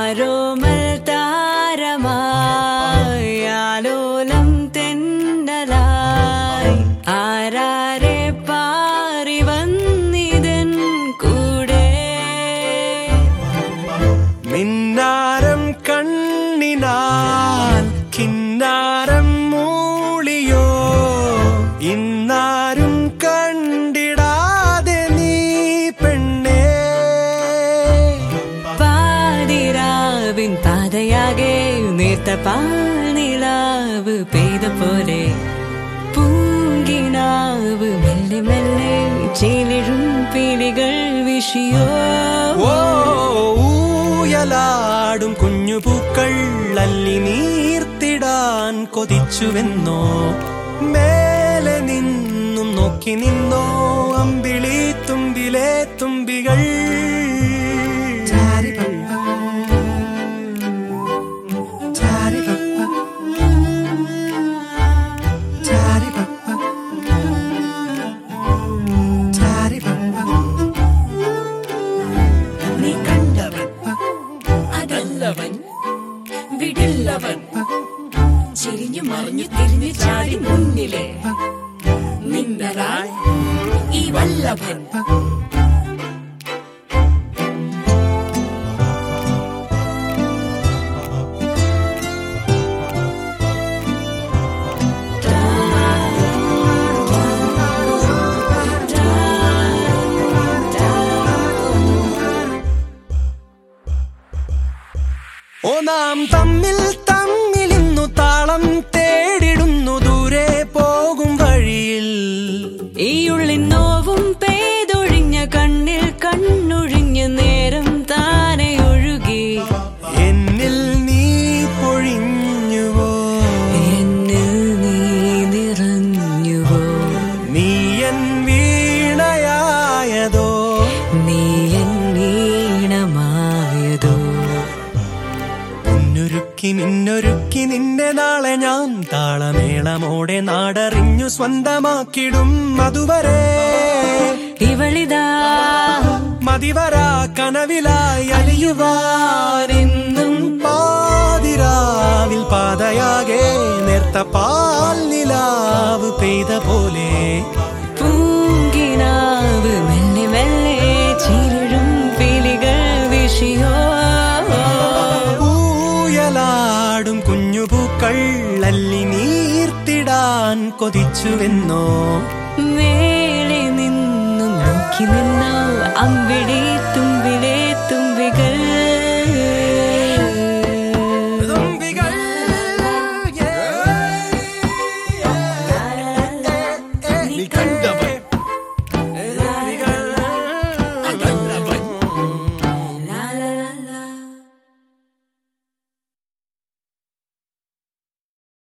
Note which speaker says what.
Speaker 1: ആരോമൽ താരമായി ആലോലം തെന്നലായി ആരാരെ പാറി വന്നിതൻ കൂടെ
Speaker 2: മിന്നാരം കണ്ണിനാൽ കിന്നാരം മൂളിയോ ഇന്നാരും കണ്ടിടാതെ നീ പെണ്ണേ
Speaker 1: പാതിരാവിൻ പാതയാകെ നേർത്ത പാനിലാവ് പെയ്ത പോലെ പൂങ്കിനാവ് മെല്ലെ മെല്ലെ ചേലിഴും പീലികൾ വിഷിയോ
Speaker 2: ഓ ഊയലാടും കുഞ്ഞു പൂക്കൾ അല്ലി നീർത്തിടാൻ കൊതിച്ചുവെന്നോ മേലെ നിന്നും നോക്കി നിന്നോ അമ്പിളി തുമ്പിലെ തുമ്പികൾ
Speaker 3: നീ കണ്ടവൻ അതല്ലവൻ വിടില്ലവൻ ചിരിഞ്ഞു മറിഞ്ഞു തിരിഞ്ഞു ചാടി മുന്നിലെ നിന്നരായി ഈ വല്ലഭൻ
Speaker 2: ഓ നാം തമ്മിൽ തമ്മിലിന്നു താളം തേടിടുന്നു ദൂരെ പോകും വഴിയിൽ
Speaker 1: ഈ ഉള്ളിൻ നോവും പെയ്തൊഴിഞ്ഞ കണ്ണിൽ കണ്ണൊഴിഞ്ഞ നേരം താനെ ഒഴുകി
Speaker 2: എന്നിൽ നീ പൊഴിഞ്ഞുവോ
Speaker 1: എന്നിൽ നീ നിറഞ്ഞുവോ
Speaker 2: നീ എൻ വീണയായതോ
Speaker 1: നീ എൻ ഈണമായതോ
Speaker 2: പൊന്നൊരുക്കി മിന്നൊരുക്കി നിന്റെ നാളെ ഞാൻ താളമേളമോടെ നാടറിഞ്ഞു സ്വന്തമാക്കിടും അതുവരെ
Speaker 1: ഇവളിതാ
Speaker 2: മതിവരാ കനവിലായി അലിയുവാനെന്നും പാതിരാവിൽ പാതയാകെ നേർത്ത പാൽ നിലാവ് പെയ്ത പോലെ
Speaker 1: പൂങ്കിനാവ് മെല്ലെ മെല്ലെ ചിരിഴും പീലികൾ വിഷിയോ
Speaker 2: ഊയലാടും കുഞ്ഞുപൂക്കൾ അല്ലി നീർത്തിടാൻ കൊതിച്ചുവെന്നോ
Speaker 1: മേലെ നിന്നും നോക്കി നിന്നോ അമ്പിടി തുമ്പിലെ തുമ്പികൾ